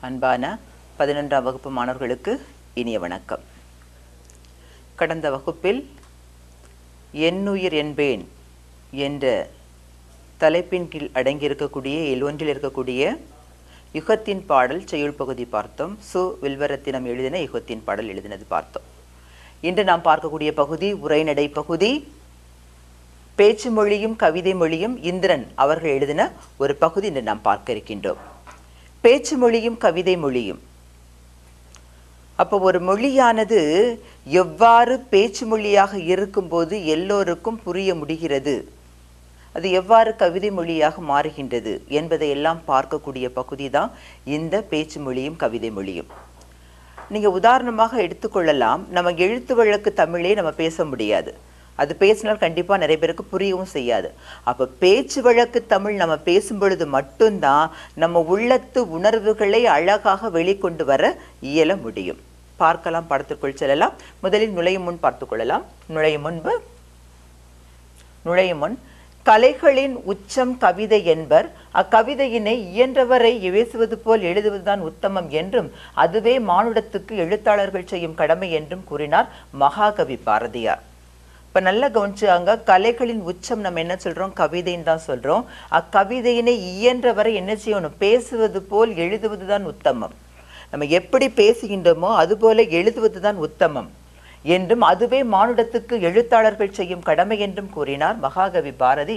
அன்பான பதினொன்றாம் வகுப்பு மாணவர்களுக்கு இனிய வணக்கம் கடந்த வகுப்பில் என்னுயிர் என்பேன் என்ற தலைப்பின் கீழ் அடங்கியிருக்கக்கூடிய எல்ஒன்றில் இருக்கக்கூடிய யுகத்தின் பாடல் செய்யுள் பகுதி பார்த்தோம் சு வில்வரத்தினம் எழுதின யுகத்தின் பாடல் எழுதினது பார்த்தோம் இன்று நாம் பார்க்கக்கூடிய பகுதி உரைநடை பகுதி பேச்சு மொழியும் கவிதை மொழியும் இந்திரன் அவர்கள் எழுதின ஒரு பகுதி இன்று நாம் பார்க்க இருக்கின்றோம் பேச்சு மொழியும் கவிதை மொழியும் அப்போ ஒரு மொழியானது எவ்வாறு பேச்சு மொழியாக இருக்கும்போது எல்லோருக்கும் புரிய முடிகிறது அது எவ்வாறு கவிதை மொழியாக மாறுகின்றது என்பதை எல்லாம் பார்க்கக்கூடிய பகுதி தான் இந்த பேச்சு மொழியும் கவிதை மொழியும் நீங்க உதாரணமாக எடுத்துக்கொள்ளலாம் நம்ம எழுத்து வழக்கு தமிழே நம்ம பேச முடியாது அது பேசினால் கண்டிப்பா நிறைய பேருக்கு புரியவும் செய்யாது அப்ப பேச்சு வழக்கு தமிழ் நம்ம பேசும் பொழுது மட்டும்தான் நம்ம உள்ளத்து உணர்வுகளை அழகாக வெளிக்கொண்டு வர இயல முடியும் பார்க்கலாம் படத்திற்குள் செல்லலாம் முதலில் நுழையும் முன் பார்த்து கொள்ளலாம் நுழையும் முன்பு நுழையும் முன் கலைகளின் உச்சம் கவிதை என்பர் அக்கவிதையினை இயன்றவரை பேசுவது போல் எழுதுவதுதான் உத்தமம் என்றும் அதுவே மானுடத்துக்கு எழுத்தாளர்கள் செய்யும் கடமை என்றும் கூறினார் மகாகவி பாரதியார் இப்ப நல்லா கவனிச்சாங்க கலைகளின் உச்சம் நம்ம என்ன சொல்றோம் கவிதைன்னு தான் சொல்றோம் அக்கவிதையினை இயன்றவரை என்ன செய்யணும் பேசுவது போல் எழுதுவதுதான் உத்தமம் நம்ம எப்படி பேசுகின்றோமோ அதுபோல எழுதுவதுதான் உத்தமம் என்றும் அதுவே மானுடத்துக்கு எழுத்தாளர்கள் செய்யும் கடமை என்றும் கூறினார் மகாகவி பாரதி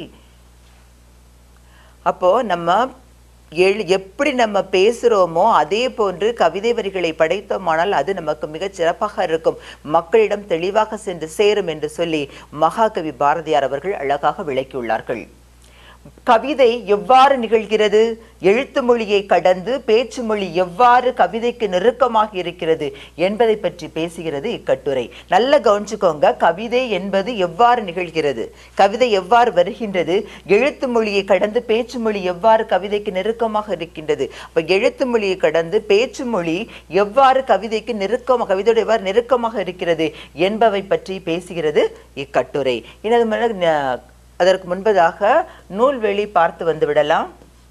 அப்போ நம்ம எழு எப்படி நம்ம பேசுகிறோமோ அதே போன்று கவிதை வரிகளை படைத்தோமானால் அது நமக்கு மிகச் சிறப்பாக இருக்கும் மக்களிடம் தெளிவாக சென்று சேரும் என்று சொல்லி மகாகவி பாரதியார் அவர்கள் அழகாக விளக்கியுள்ளார்கள் கவிதை எவ்வாறு நிகழ்கிறது எழுத்து மொழியை கடந்து பேச்சு மொழி எவ்வாறு கவிதைக்கு நெருக்கமாக இருக்கிறது என்பதை பற்றி பேசுகிறது இக்கட்டுரை நல்ல கவனிச்சுக்கோங்க கவிதை என்பது எவ்வாறு நிகழ்கிறது கவிதை எவ்வாறு வருகின்றது எழுத்து மொழியை கடந்து பேச்சு மொழி எவ்வாறு கவிதைக்கு நெருக்கமாக இருக்கின்றது அப்ப எழுத்து மொழியை கடந்து பேச்சு மொழி எவ்வாறு கவிதைக்கு நெருக்கமாக கவிதையோடு எவ்வாறு நெருக்கமாக இருக்கிறது என்பவை பற்றி பேசுகிறது இக்கட்டுரை இன்னது அதற்கு முன்பதாக நூல்வெளி பார்த்து வந்து விடலாம்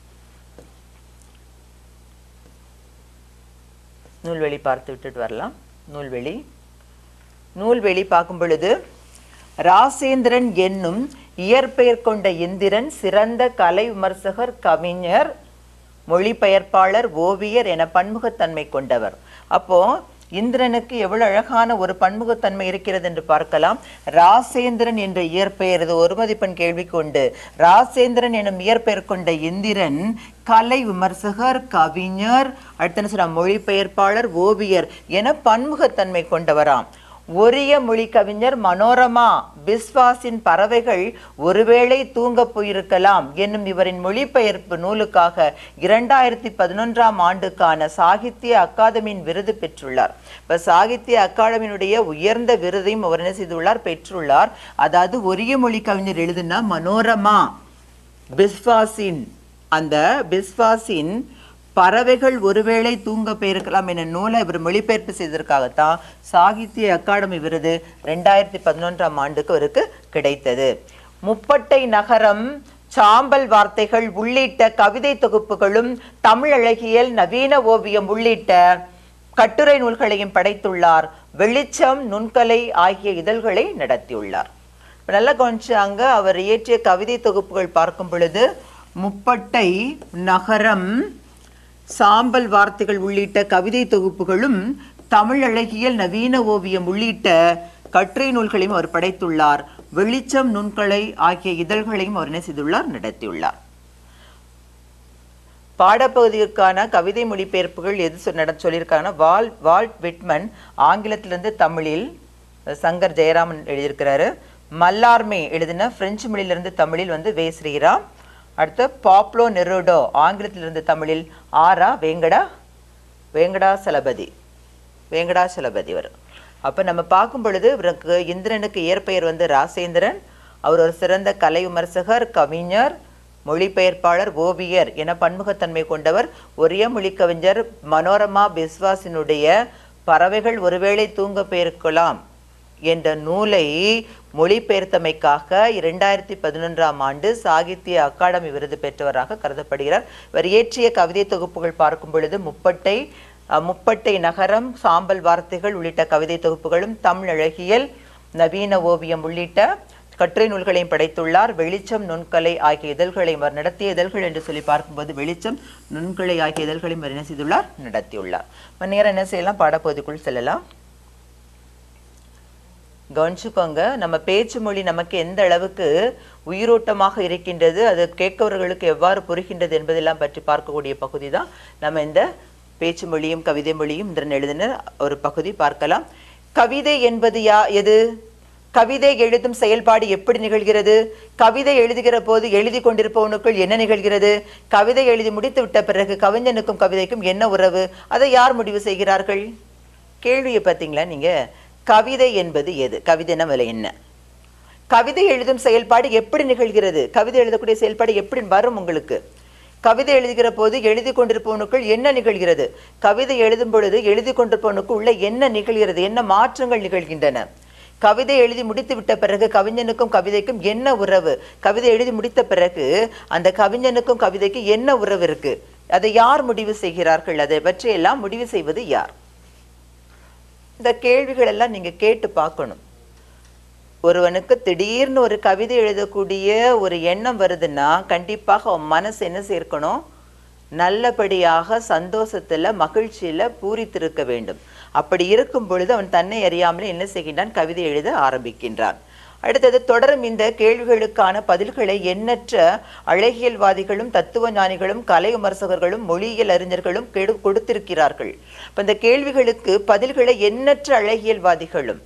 நூல்வெளி பார்த்து விட்டுட்டு வரலாம் நூல்வெளி நூல்வெளி பார்க்கும் பொழுது ராசேந்திரன் என்னும் இயற்பெயர் கொண்ட இந்திரன் சிறந்த கலை விமர்சகர் கவிஞர் மொழிபெயர்ப்பாளர் ஓவியர் என பன்முகத்தன்மை கொண்டவர் அப்போ இந்திரனுக்கு எவ்வளவு அழகான ஒரு பன்முகத்தன்மை இருக்கிறது என்று பார்க்கலாம் ராசேந்திரன் என்ற இயற்பெயர் இது ஒருமதிப்பெண் கேள்வி கொண்டு ராசேந்திரன் எனும் இயற்பெயர் கொண்ட இந்திரன் கலை விமர்சகர் கவிஞர் அடுத்த சொல்ல மொழிபெயர்ப்பாளர் ஓவியர் என பன்முகத்தன்மை கொண்டவராம் ஒரிய மொழி கவிஞர் மனோரமா பிஸ்வாஸின் பறவைகள் ஒருவேளை தூங்க போயிருக்கலாம் என்னும் இவரின் மொழிபெயர்ப்பு நூலுக்காக இரண்டாயிரத்தி பதினொன்றாம் ஆண்டுக்கான சாகித்ய அகாதமியின் விருது பெற்றுள்ளார் இப்ப சாகித்ய அகாடமியினுடைய உயர்ந்த விருதையும் அவர் என்ன செய்துள்ளார் பெற்றுள்ளார் அதாவது ஒரிய மொழி கவிஞர் எழுதுனா மனோரமா பிஸ்வாஸின் அந்த பிஸ்வாஸின் பறவைகள் ஒருவேளை தூங்க போயிருக்கலாம் என நூலை இவர் மொழிபெயர்ப்பு செய்ததற்காகத்தான் சாகித்ய அகாடமி விருது ரெண்டாயிரத்தி பதினொன்றாம் ஆண்டுக்கு அவருக்கு கிடைத்தது முப்பட்டை நகரம் சாம்பல் வார்த்தைகள் உள்ளிட்ட கவிதை தொகுப்புகளும் தமிழ் அழகியல் நவீன ஓவியம் உள்ளிட்ட கட்டுரை நூல்களையும் படைத்துள்ளார் வெளிச்சம் நுண்கலை ஆகிய இதழ்களை நடத்தியுள்ளார் நல்லா கவனிச்சாங்க அவர் இயற்றிய கவிதை தொகுப்புகள் பார்க்கும் பொழுது முப்பட்டை நகரம் சாம்பல் வார்த்தைகள் உள்ளிட்ட கவிதை தொகுப்புகளும் தமிழ் அழகியல் நவீன ஓவியம் உள்ளிட்ட கட்டுரை நூல்களையும் அவர் படைத்துள்ளார் வெளிச்சம் நுண்கலை ஆகிய இதழ்களையும் அவர் என்ன செய்துள்ளார் நடத்தியுள்ளார் பாடப்பகுதிக்கான கவிதை மொழிபெயர்ப்புகள் எது சொல்லியிருக்காங்கன்னா வால் வால்ட் விட்மன் ஆங்கிலத்திலிருந்து தமிழில் சங்கர் ஜெயராமன் எழுதியிருக்கிறாரு மல்லார்மே எழுதின பிரெஞ்சு மொழியிலிருந்து தமிழில் வந்து வே ஸ்ரீராம் அடுத்து பாப்லோ நெருடோ ஆங்கிலத்திலிருந்து தமிழில் ஆரா வேங்கடா வேங்கடா சலபதி வேங்கடா சலபதி வரும் அப்போ நம்ம பார்க்கும் பொழுது இவருக்கு இந்திரனுக்கு இயற்பெயர் வந்து ராசேந்திரன் அவர் ஒரு சிறந்த கலை விமர்சகர் கவிஞர் மொழிபெயர்ப்பாளர் ஓவியர் என பன்முகத்தன்மை கொண்டவர் ஒரே மொழி கவிஞர் மனோரமா பிஸ்வாசினுடைய பறவைகள் ஒருவேளை தூங்க போயிருக்கலாம் என்ற நூலை மொழிபெயர்த்தமைக்காக இரண்டாயிரத்தி பதினொன்றாம் ஆண்டு சாகித்ய அகாடமி விருது பெற்றவராக கருதப்படுகிறார் இவர் இயற்றிய கவிதை தொகுப்புகள் பார்க்கும் பொழுது முப்பட்டை அஹ், முப்பட்டை நகரம் சாம்பல் வார்த்தைகள் உள்ளிட்ட கவிதை தொகுப்புகளும் தமிழ் அழகியல் நவீன ஓவியம் உள்ளிட்ட கட்டுரை நூல்களையும் படைத்துள்ளார் வெளிச்சம் நுண்கலை ஆகிய இதழ்களையும் அவர் நடத்திய இதழ்கள் என்று சொல்லி பார்க்கும்போது வெளிச்சம் நுண்கலை ஆகிய இதழ்களையும் அவர் என்ன செய்துள்ளார் நடத்தியுள்ளார் இப்ப நேரம் என்ன செய்யலாம் பாடப்பகுதிக்குள் செல்லலாம் கவனிச்சுக்கோங்க நம்ம பேச்சு மொழி நமக்கு எந்த அளவுக்கு உயிரோட்டமாக இருக்கின்றது அது கேட்கவர்களுக்கு எவ்வாறு புரிகின்றது என்பதெல்லாம் பற்றி பார்க்கக்கூடிய பகுதி தான் நம்ம இந்த பேச்சு மொழியும் கவிதை மொழியும் இதன் எழுதின ஒரு பகுதி பார்க்கலாம் கவிதை என்பது யா எது கவிதை எழுதும் செயல்பாடு எப்படி நிகழ்கிறது கவிதை எழுதுகிற போது எழுதி கொண்டிருப்பவனுக்குள் என்ன நிகழ்கிறது கவிதை எழுதி முடித்து விட்ட பிறகு கவிஞனுக்கும் கவிதைக்கும் என்ன உறவு அதை யார் முடிவு செய்கிறார்கள் கேள்வியை பார்த்தீங்களா நீங்க கவிதை என்பது எது கவிதைனா விலை என்ன கவிதை எழுதும் செயல்பாடு எப்படி நிகழ்கிறது கவிதை எழுதக்கூடிய செயல்பாடு எப்படி வரும் உங்களுக்கு கவிதை எழுதுகிற போது எழுதி கொண்டிருப்பவனுக்குள் என்ன நிகழ்கிறது கவிதை எழுதும் பொழுது எழுதி கொண்டிருப்பவனுக்கு உள்ள என்ன நிகழ்கிறது என்ன மாற்றங்கள் நிகழ்கின்றன கவிதை எழுதி முடித்து விட்ட பிறகு கவிஞனுக்கும் கவிதைக்கும் என்ன உறவு கவிதை எழுதி முடித்த பிறகு அந்த கவிஞனுக்கும் கவிதைக்கு என்ன உறவு இருக்கு அதை யார் முடிவு செய்கிறார்கள் அதை பற்றியெல்லாம் முடிவு செய்வது யார் இந்த கேள்விகள் எல்லாம் நீங்க கேட்டு பார்க்கணும் ஒருவனுக்கு திடீர்னு ஒரு கவிதை எழுதக்கூடிய ஒரு எண்ணம் வருதுன்னா கண்டிப்பாக அவன் மனசு என்ன சேர்க்கணும் நல்லபடியாக சந்தோஷத்துல மகிழ்ச்சியில பூரித்திருக்க வேண்டும் அப்படி இருக்கும் பொழுது அவன் தன்னை அறியாமலே என்ன செய்கின்றான் கவிதை எழுத ஆரம்பிக்கின்றான் அடுத்தது தொடரும் இந்த கேள்விகளுக்கான பதில்களை எண்ணற்ற அழகியல்வாதிகளும் தத்துவ ஞானிகளும் கலை விமர்சகர்களும் மொழியியல் அறிஞர்களும் கெடு கொடுத்திருக்கிறார்கள் இப்ப இந்த கேள்விகளுக்கு பதில்களை எண்ணற்ற அழகியல்வாதிகளும்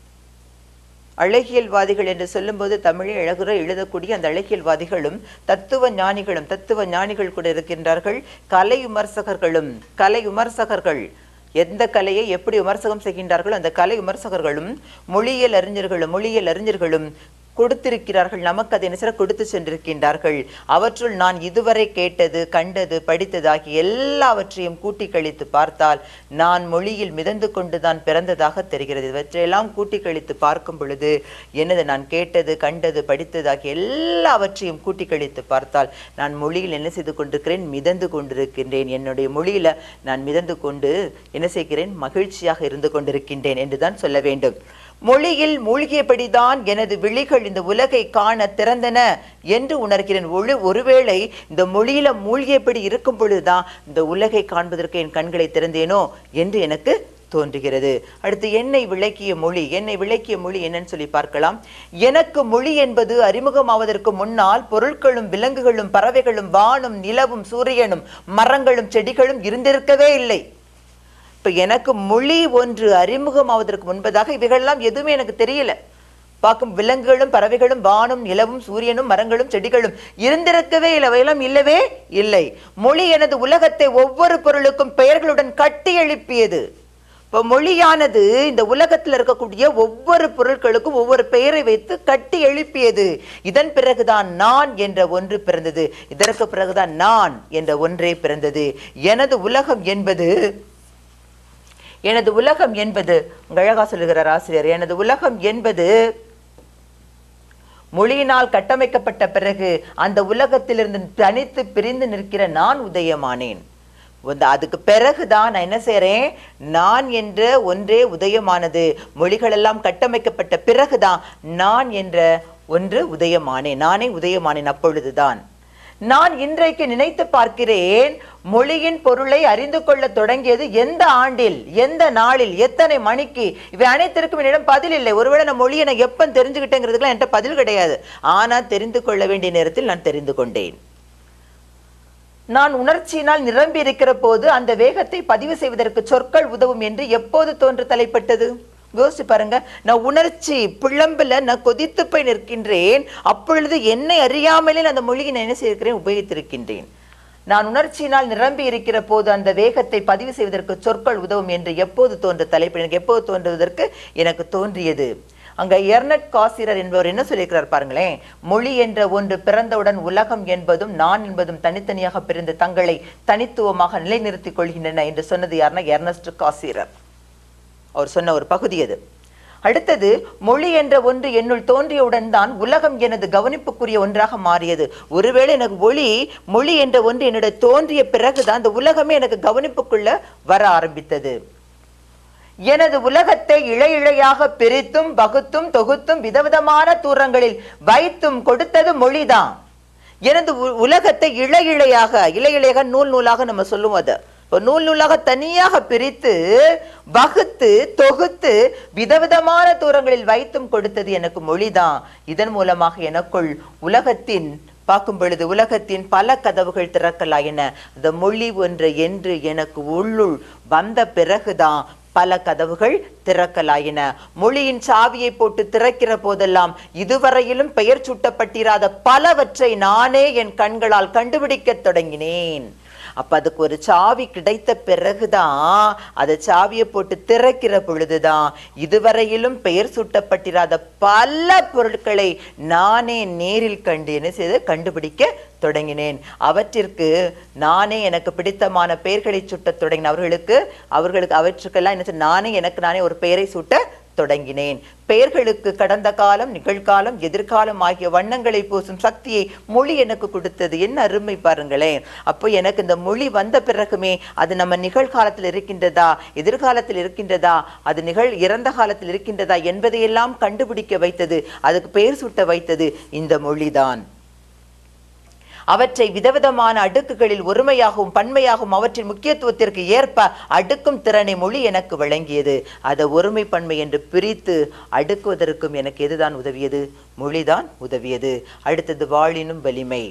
அழகியல்வாதிகள் என்று சொல்லும்போது தமிழை அழகுற எழுதக்கூடிய அந்த அழகியல்வாதிகளும் தத்துவ ஞானிகளும் தத்துவ ஞானிகள் கூட இருக்கின்றார்கள் கலை விமர்சகர்களும் கலை விமர்சகர்கள் எந்த கலையை எப்படி விமர்சகம் செய்கின்றார்களோ அந்த கலை விமர்சகர்களும் மொழியியல் அறிஞர்களும் மொழியியல் அறிஞர்களும் கொடுத்திருக்கிறார்கள் நமக்கு அதை என்ன செய்ய கொடுத்து சென்றிருக்கின்றார்கள் அவற்றுள் நான் இதுவரை கேட்டது கண்டது படித்தது ஆகிய எல்லாவற்றையும் கூட்டி கழித்து பார்த்தால் நான் மொழியில் மிதந்து கொண்டுதான் பிறந்ததாக தெரிகிறது இவற்றையெல்லாம் கூட்டி கழித்து பார்க்கும் பொழுது என்னது நான் கேட்டது கண்டது படித்தது ஆகிய எல்லாவற்றையும் கூட்டி கழித்து பார்த்தால் நான் மொழியில் என்ன செய்து கொண்டிருக்கிறேன் மிதந்து கொண்டிருக்கின்றேன் என்னுடைய மொழியில நான் மிதந்து கொண்டு என்ன செய்கிறேன் மகிழ்ச்சியாக இருந்து கொண்டிருக்கின்றேன் என்றுதான் சொல்ல வேண்டும் மொழியில் மூழ்கியபடிதான் எனது விழிகள் இந்த உலகை காண திறந்தன என்று உணர்கிறேன் ஒழு ஒருவேளை இந்த மொழியில மூழ்கியபடி இருக்கும் பொழுதுதான் இந்த உலகை காண்பதற்கு என் கண்களை திறந்தேனோ என்று எனக்கு தோன்றுகிறது அடுத்து என்னை விளக்கிய மொழி என்னை விளக்கிய மொழி என்னன்னு சொல்லி பார்க்கலாம் எனக்கு மொழி என்பது அறிமுகமாவதற்கு முன்னால் பொருட்களும் விலங்குகளும் பறவைகளும் வானும் நிலவும் சூரியனும் மரங்களும் செடிகளும் இருந்திருக்கவே இல்லை இப்ப எனக்கு மொழி ஒன்று அறிமுகமாவதற்கு முன்பதாக இவைகளெல்லாம் எதுவுமே எனக்கு தெரியல பார்க்கும் விலங்குகளும் பறவைகளும் வானும் நிலவும் சூரியனும் மரங்களும் செடிகளும் இருந்திருக்கவே இல்லை அவையெல்லாம் இல்லவே இல்லை மொழி எனது உலகத்தை ஒவ்வொரு பொருளுக்கும் பெயர்களுடன் கட்டி எழுப்பியது இப்போ மொழியானது இந்த உலகத்தில் இருக்கக்கூடிய ஒவ்வொரு பொருட்களுக்கும் ஒவ்வொரு பெயரை வைத்து கட்டி எழுப்பியது இதன் பிறகுதான் நான் என்ற ஒன்று பிறந்தது இதற்கு பிறகுதான் நான் என்ற ஒன்றே பிறந்தது எனது உலகம் என்பது எனது உலகம் என்பது உங்க அழகா சொல்லுகிறார் ஆசிரியர் எனது உலகம் என்பது மொழியினால் கட்டமைக்கப்பட்ட பிறகு அந்த உலகத்திலிருந்து தனித்து பிரிந்து நிற்கிற நான் உதயமானேன் வந்து அதுக்கு பிறகுதான் நான் என்ன செய்றேன் நான் என்ற ஒன்றே உதயமானது மொழிகளெல்லாம் கட்டமைக்கப்பட்ட பிறகுதான் நான் என்ற ஒன்று உதயமானேன் நானே உதயமானேன் அப்பொழுதுதான் நான் இன்றைக்கு நினைத்து பார்க்கிறேன் மொழியின் பொருளை அறிந்து கொள்ள தொடங்கியது எந்த ஆண்டில் எந்த நாளில் எத்தனை மணிக்கு இவை அனைத்திற்கும் என்னிடம் பதில் இல்லை ஒருவேளை நான் மொழியை நான் எப்ப தெரிஞ்சுக்கிட்டேங்கிறதுக்குலாம் என்கிட்ட பதில் கிடையாது ஆனா தெரிந்து கொள்ள வேண்டிய நேரத்தில் நான் தெரிந்து கொண்டேன் நான் உணர்ச்சியினால் நிரம்பி இருக்கிற போது அந்த வேகத்தை பதிவு செய்வதற்கு சொற்கள் உதவும் என்று எப்போது தோன்று தலைப்பட்டது யோசிச்சு பாருங்க நான் உணர்ச்சி பிளம்புல நான் கொதித்து போய் நிற்கின்றேன் அப்பொழுது என்னை அறியாமலே நான் அந்த மொழியை நான் என்ன செய்திருக்கிறேன் உபயோகித்திருக்கின்றேன் நான் உணர்ச்சியினால் நிரம்பி இருக்கிற போது அந்த வேகத்தை பதிவு செய்வதற்கு சொற்கள் உதவும் என்று எப்போது தோன்ற தலைப்பு எனக்கு எப்போது தோன்றுவதற்கு எனக்கு தோன்றியது அங்க எர்னட் காசிரர் என்பவர் என்ன சொல்லியிருக்கிறார் பாருங்களேன் மொழி என்ற ஒன்று பிறந்தவுடன் உலகம் என்பதும் நான் என்பதும் தனித்தனியாக பிரிந்து தங்களை தனித்துவமாக நிலைநிறுத்திக் கொள்கின்றன என்று சொன்னது யாருன்னா எர்னஸ்ட் காசிரர் அவர் சொன்ன ஒரு பகுதி அது அடுத்தது மொழி என்ற ஒன்று என்னுள் தோன்றியவுடன் தான் உலகம் எனது கவனிப்புக்குரிய ஒன்றாக மாறியது ஒருவேளை எனக்கு ஒளி மொழி என்ற ஒன்று என்னிடம் தோன்றிய பிறகுதான் அந்த உலகமே எனக்கு கவனிப்புக்குள்ள வர ஆரம்பித்தது எனது உலகத்தை இழை இழையாக பிரித்தும் பகுத்தும் தொகுத்தும் விதவிதமான தூரங்களில் வைத்தும் கொடுத்தது மொழிதான் எனது உ- உலகத்தை இழை இழையாக இழை இழையாக நூல் நூலாக நம்ம சொல்லுவோம் அதை இப்போ நூல் நூலாக தனியாக பிரித்து வகுத்து தொகுத்து விதவிதமான தூரங்களில் வைத்தும் கொடுத்தது எனக்கு மொழிதான் இதன் மூலமாக எனக்குள் உலகத்தின் பார்க்கும் பொழுது உலகத்தின் பல கதவுகள் திறக்கலாயின இந்த மொழி ஒன்று என்று எனக்கு உள்ளுள் வந்த பிறகுதான் பல கதவுகள் திறக்கலாயின மொழியின் சாவியை போட்டு திறக்கிற போதெல்லாம் இதுவரையிலும் பெயர் சூட்டப்பட்டிராத பலவற்றை நானே என் கண்களால் கண்டுபிடிக்கத் தொடங்கினேன் அப்ப அதுக்கு ஒரு சாவி கிடைத்த பிறகுதான் அதை சாவியை போட்டு திறக்கிற பொழுதுதான் இதுவரையிலும் பெயர் சூட்டப்பட்டிராத பல பொருட்களை நானே நேரில் கண்டு என்ன செய்து கண்டுபிடிக்க தொடங்கினேன் அவற்றிற்கு நானே எனக்கு பிடித்தமான பெயர்களை சுட்டத் தொடங்கினேன் அவர்களுக்கு அவர்களுக்கு அவற்றுக்கெல்லாம் என்ன செய்ய- நானே எனக்கு நானே ஒரு பெயரை சூட்ட தொடங்கினேன் பெயர்களுக்கு கடந்த காலம் நிகழ்காலம் எதிர்காலம் ஆகிய வண்ணங்களை பூசும் சக்தியை மொழி எனக்கு கொடுத்தது என்ன அருமை பாருங்களேன் அப்போ எனக்கு இந்த மொழி வந்த பிறகுமே அது நம்ம நிகழ்காலத்தில் இருக்கின்றதா எதிர்காலத்தில் இருக்கின்றதா அது நிகழ் இறந்த காலத்தில் இருக்கின்றதா என்பதையெல்லாம் கண்டுபிடிக்க வைத்தது அதுக்கு பெயர் சூட்ட வைத்தது இந்த மொழிதான் அவற்றை விதவிதமான அடுக்குகளில் ஒருமையாகவும் பன்மையாகவும் அவற்றின் முக்கியத்துவத்திற்கு ஏற்ப அடுக்கும் திறனை மொழி எனக்கு வழங்கியது அதை ஒருமை பன்மை என்று பிரித்து அடுக்குவதற்கும் எனக்கு எதுதான் உதவியது மொழிதான் உதவியது அடுத்தது வாழினும் வலிமை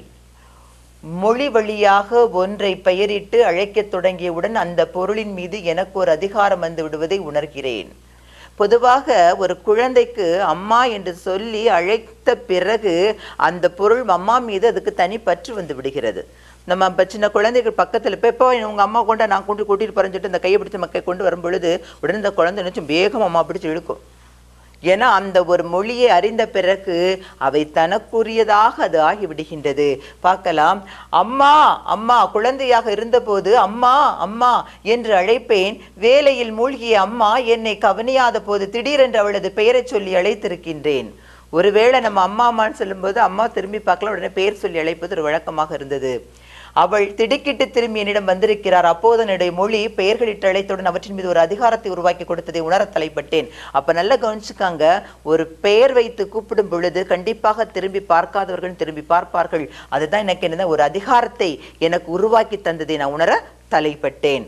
மொழி வழியாக ஒன்றை பெயரிட்டு அழைக்கத் தொடங்கியவுடன் அந்த பொருளின் மீது எனக்கு ஒரு அதிகாரம் வந்து விடுவதை உணர்கிறேன் பொதுவாக ஒரு குழந்தைக்கு அம்மா என்று சொல்லி அழைத்த பிறகு அந்த பொருள் அம்மா மீது அதுக்கு தனி பற்று வந்து விடுகிறது நம்ம இப்போ சின்ன குழந்தைகள் பக்கத்தில் இப்போ இப்போ உங்கள் அம்மா கொண்டு நான் கொண்டு கூட்டிட்டு போறேன்னு சொல்லிட்டு அந்த கையை பிடிச்ச மக்கள் கொண்டு வரும் பொழுது உடனே இந்த குழந்தை நினைச்சு வேகம் அம்மா பிடிச்சு இழுக்கும் ஏன்னா அந்த ஒரு மொழியை அறிந்த பிறகு அவை தனக்குரியதாக அது ஆகிவிடுகின்றது பார்க்கலாம் அம்மா அம்மா குழந்தையாக இருந்தபோது அம்மா அம்மா என்று அழைப்பேன் வேலையில் மூழ்கிய அம்மா என்னை கவனியாத போது திடீரென்று அவளது பெயரைச் சொல்லி அழைத்திருக்கின்றேன் ஒருவேளை நம்ம அம்மா அம்மான்னு சொல்லும்போது அம்மா திரும்பி பார்க்கலாம் உடனே பெயர் சொல்லி அழைப்பது ஒரு வழக்கமாக இருந்தது அவள் திடுக்கிட்டு திரும்பி என்னிடம் வந்திருக்கிறார் அப்போது என்னுடைய மொழி பெயர்களிட்டு அழைத்துடன் அவற்றின் மீது ஒரு அதிகாரத்தை உருவாக்கி கொடுத்ததை உணர தலைப்பட்டேன் அப்ப நல்லா கவனிச்சுக்காங்க ஒரு பெயர் வைத்து கூப்பிடும் பொழுது கண்டிப்பாக திரும்பி பார்க்காதவர்கள் திரும்பி பார்ப்பார்கள் அதுதான் எனக்கு என்ன ஒரு அதிகாரத்தை எனக்கு உருவாக்கி தந்ததை நான் உணர தலைப்பட்டேன்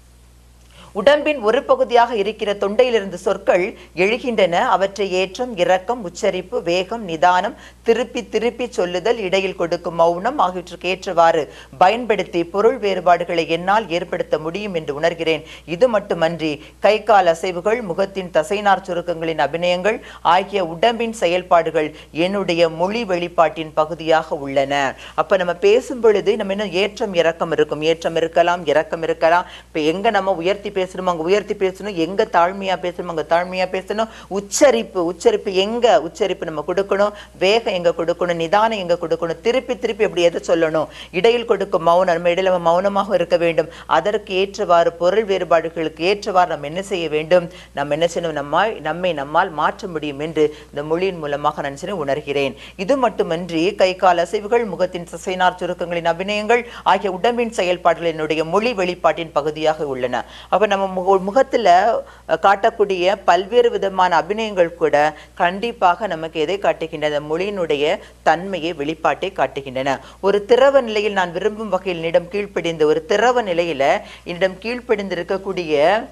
உடம்பின் ஒரு பகுதியாக இருக்கிற தொண்டையிலிருந்து சொற்கள் எழுகின்றன அவற்றை ஏற்றம் இரக்கம் உச்சரிப்பு வேகம் நிதானம் திருப்பி திருப்பி சொல்லுதல் இடையில் கொடுக்கும் மௌனம் ஆகியவற்றுக்கு ஏற்றவாறு பயன்படுத்தி பொருள் வேறுபாடுகளை என்னால் ஏற்படுத்த முடியும் என்று உணர்கிறேன் இது மட்டுமன்றி கை கால் அசைவுகள் முகத்தின் தசைநார் சுருக்கங்களின் அபிநயங்கள் ஆகிய உடம்பின் செயல்பாடுகள் என்னுடைய மொழி வெளிப்பாட்டின் பகுதியாக உள்ளன அப்ப நம்ம பேசும் பொழுது நம்ம என்ன ஏற்றம் இறக்கம் இருக்கும் ஏற்றம் இருக்கலாம் இறக்கம் இருக்கலாம் இப்ப எங்க நம்ம உயர்த்தி பேசணுமோ அங்க உயர்த்தி பேசணும் எங்க தாழ்மையா பேசணுமோ அங்க தாழ்மையா பேசணும் உச்சரிப்பு உச்சரிப்பு எங்க உச்சரிப்பு நம்ம கொடுக்கணும் வேகம் எங்க கொடுக்கணும் நிதானம் எங்க கொடுக்கணும் திருப்பி திருப்பி எப்படி எதை சொல்லணும் இடையில் கொடுக்கும் மௌனம் நம்ம இடையில நம்ம மௌனமாக இருக்க வேண்டும் அதற்கு ஏற்றவாறு பொருள் வேறுபாடுகளுக்கு ஏற்றவாறு நம்ம என்ன செய்ய வேண்டும் நம்ம என்ன செய்யணும் நம்ம நம்மை நம்மால் மாற்ற முடியும் என்று இந்த மொழியின் மூலமாக நான் சில உணர்கிறேன் இது மட்டுமன்றி கை கால் அசைவுகள் முகத்தின் தசைநார் சுருக்கங்களின் அபிநயங்கள் ஆகிய உடம்பின் செயல்பாடுகள் என்னுடைய மொழி வெளிப்பாட்டின் பகுதியாக உள்ளன அப்ப நம்ம முக- முகத்துல அஹ், காட்டக்கூடிய பல்வேறு விதமான அபிநயங்கள் கூட கண்டிப்பாக நமக்கு எதை காட்டுகின்றன மொழியினுடைய தன்மையை வெளிப்பாட்டை காட்டுகின்றன ஒரு திரவ நிலையில் நான் விரும்பும் வகையில் என்னிடம் கீழ்ப்படிந்து ஒரு திரவ நிலையில என்னிடம் கீழ்ப்படிந்து இருக்கக்கூடிய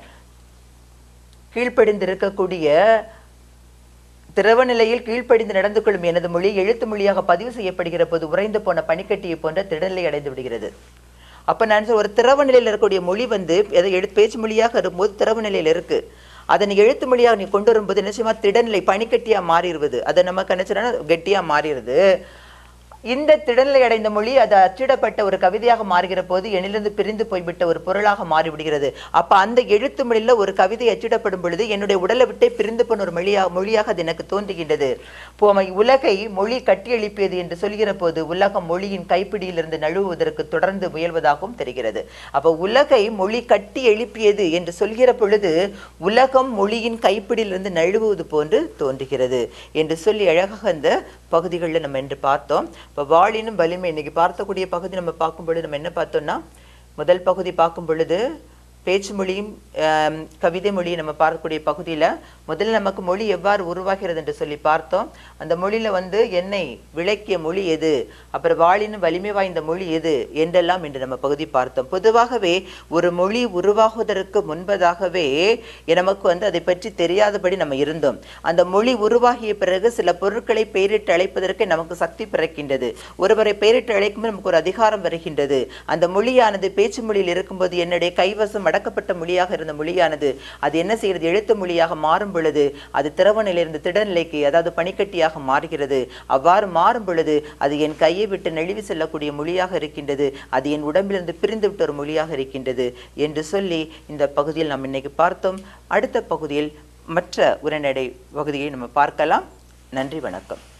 கீழ்ப்படிந்து இருக்கக்கூடிய திரவ நிலையில் கீழ்ப்படிந்து நடந்து கொள்ளும் எனது மொழி எழுத்து மொழியாக பதிவு செய்யப்படுகிற போது உறைந்து போன பனிக்கட்டியை போன்ற திடநிலை அடைந்து விடுகிறது அப்ப நான் சொல்ற ஒரு திரவ நிலையில் இருக்கக்கூடிய மொழி வந்து எதை எழுத்து பேச்சு மொழியாக இருக்கும்போது திரவ நிலையில் இருக்கு அதை நீ எழுத்து மொழியாக நீ கொண்டு வரும்போது நிச்சயமா திடநிலை பனிக்கட்டியா மாறிடுவது அதை நமக்கு நினைச்சோன்னா கெட்டியா மாறிடுது இந்த திடநிலை அடைந்த மொழி அது அச்சிடப்பட்ட ஒரு கவிதையாக மாறுகிற போது எண்ணிலிருந்து பிரிந்து போய்விட்ட ஒரு பொருளாக மாறிவிடுகிறது அப்ப அந்த எழுத்து மொழியில ஒரு கவிதை அச்சிடப்படும் பொழுது என்னுடைய உடலை விட்டே பிரிந்து போன ஒரு மொழியாக மொழியாக அது எனக்கு தோன்றுகின்றது போமை உலகை மொழி கட்டியெழுப்பியது என்று சொல்கிற போது உலகம் மொழியின் கைப்பிடியிலிருந்து நழுவுவதற்கு தொடர்ந்து முயல்வதாகவும் தெரிகிறது அப்ப உலகை மொழி கட்டி எழுப்பியது என்று சொல்கிற பொழுது உலகம் மொழியின் கைப்பிடியிலிருந்து நழுவுவது போன்று தோன்றுகிறது என்று சொல்லி அழகாக இந்த பகுதிகளில் நம்ம என்று பார்த்தோம் இப்போ வாளினும் வலிமை இன்னைக்கு பார்த்தக்கூடிய பகுதி நம்ம பார்க்கும் பொழுது நம்ம என்ன பார்த்தோம்னா முதல் பகுதி பார்க்கும் பொழுது பேச்சு மொழியும் ஆம், கவிதை மொழியும் நம்ம பார்க்கக்கூடிய பகுதியில முதல்ல நமக்கு மொழி எவ்வாறு உருவாகிறது என்று சொல்லி பார்த்தோம் அந்த மொழியில வந்து என்னை விளக்கிய மொழி எது அப்புறம் வாளினும் வலிமை வாய்ந்த மொழி எது என்றெல்லாம் இன்று நம்ம பகுதி பார்த்தோம் பொதுவாகவே ஒரு மொழி உருவாகுவதற்கு முன்பதாகவே நமக்கு வந்து அதை பற்றி தெரியாதபடி நம்ம இருந்தோம் அந்த மொழி உருவாகிய பிறகு சில பொருட்களை பெயரிட்டு அழைப்பதற்கு நமக்கு சக்தி பிறக்கின்றது ஒருவரை பெயரிட்டு அழைக்கும்போது நமக்கு ஒரு அதிகாரம் வருகின்றது அந்த மொழியானது பேச்சு மொழியில் இருக்கும்போது என்னுடைய கைவசம் அடக்கப்பட்ட மொழியாக இருந்த மொழியானது அது என்ன செய்கிறது எழுத்து மொழியாக மாறும் பொழுது அது திரவ நிலையிலிருந்து திடநிலைக்கு அதாவது பனிக்கட்டியாக மாறுகிறது அவ்வாறு மாறும் பொழுது அது என் கையை விட்டு நழுவி செல்லக்கூடிய மொழியாக இருக்கின்றது அது என் உடம்பிலிருந்து பிரிந்து விட்ட ஒரு மொழியாக இருக்கின்றது என்று சொல்லி இந்த பகுதியில் நாம் இன்னைக்கு பார்த்தோம் அடுத்த பகுதியில் மற்ற உரைநடை பகுதியை நம்ம பார்க்கலாம் நன்றி வணக்கம்